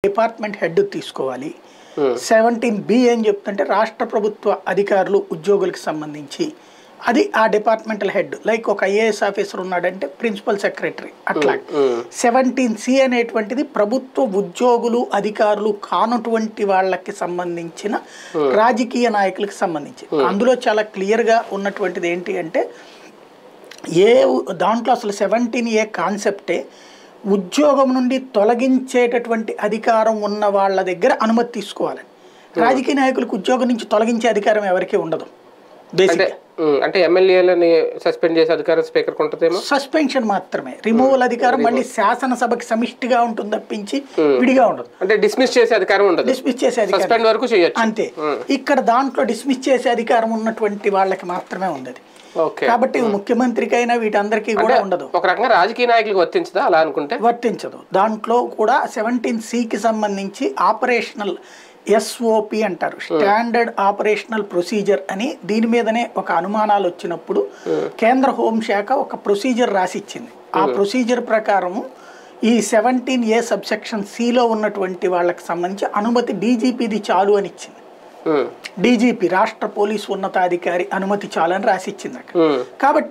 Department head తీసుకోవాలి seventeen B ఏం చెప్తుంటే రాష్ట్ర ప్రభుత్వ అధికారులు ఉద్యోగులకు సంబంధించి అది ఆ డిపార్ట్మెంటల్ హెడ్ లైక్ ఒక ఐఏఎస్ ఆఫీసర్ ఉన్నాడంటే ప్రిన్సిపల్ సెక్రటరీ అట్లా సెవెంటీన్ సి అనేటువంటిది ప్రభుత్వ ఉద్యోగులు అధికారులు కానటువంటి వాళ్ళకి సంబంధించిన రాజకీయ నాయకులకు సంబంధించి అందులో చాలా క్లియర్గా ఉన్నటువంటిది ఏంటి అంటే ఏ ఉ- దాంట్లో అసలు సెవెంటీన్ ఏ కాన్సెప్టే ఉద్యోగం నుండి తొలగించేటటువంటి అధికారం ఉన్న వాళ్ళ దగ్గర అనుమతి తీసుకోవాలి రాజకీయ నాయకులకు ఉద్యోగం నుంచి తొలగించే అధికారం ఎవరికీ ఉండదు అంటే బేసిక్ ఉమ్, అంటే ఎమ్మెల్యేలని సస్పెండ్ చేసే అధికారం స్పీకర్కి ఉంటుందేమో సస్పెన్షన్ మాత్రమే రిమూవల్ అధికారం మళ్ళీ శాసనసభకి సమిష్టిగా ఉంటుంది తప్పించి విడిగా ఉండదు అంటే డిస్మిస్ చేసే అధికారం ఉండదు డిస్మిస్ చేసే అధికారం సస్పెండ్ వరకు చేయొచ్చు అంతే ఇక్కడ దాంట్లో డిస్మిస్ చేసే అధికారం ఉన్నటువంటి వాళ్ళకి మాత్రమే ఉంది అది. ఓకే కాబట్టి ముఖ్యమంత్రికైనా వీటందరికీ కూడా ఉండదు ఒక రకంగా రాజకీయ నాయకులకు వర్తించదా అలా అనుకుంటే వర్తించదు దాంట్లో కూడా సెవెంటీన్ సికి సంబంధించి ఆపరేషనల్ ఎస్ఓపి అంటారు స్టాండర్డ్ ఆపరేషనల్ ప్రొసీజర్ అని దీని మీదనే ఒక అనుమానాలు వచ్చినప్పుడు కేంద్ర హోంశాఖ ఒక ప్రొసీజర్ రాసిచ్చింది ఆ ప్రొసీజర్ ప్రకారము ఈ సెవెంటీన్ ఏ సబ్సెక్షన్ సిలో ఉన్నటువంటి వాళ్ళకి సంబంధించి అనుమతి డీజీపీది చాలు అని ఇచ్చింది ఉమ్, డీజీపీ రాష్ట్ర పోలీసు ఉన్నతాధికారి అనుమతి చాలు అని రాసిచ్చింది అక్కడ ఉమ్. కాబట్టి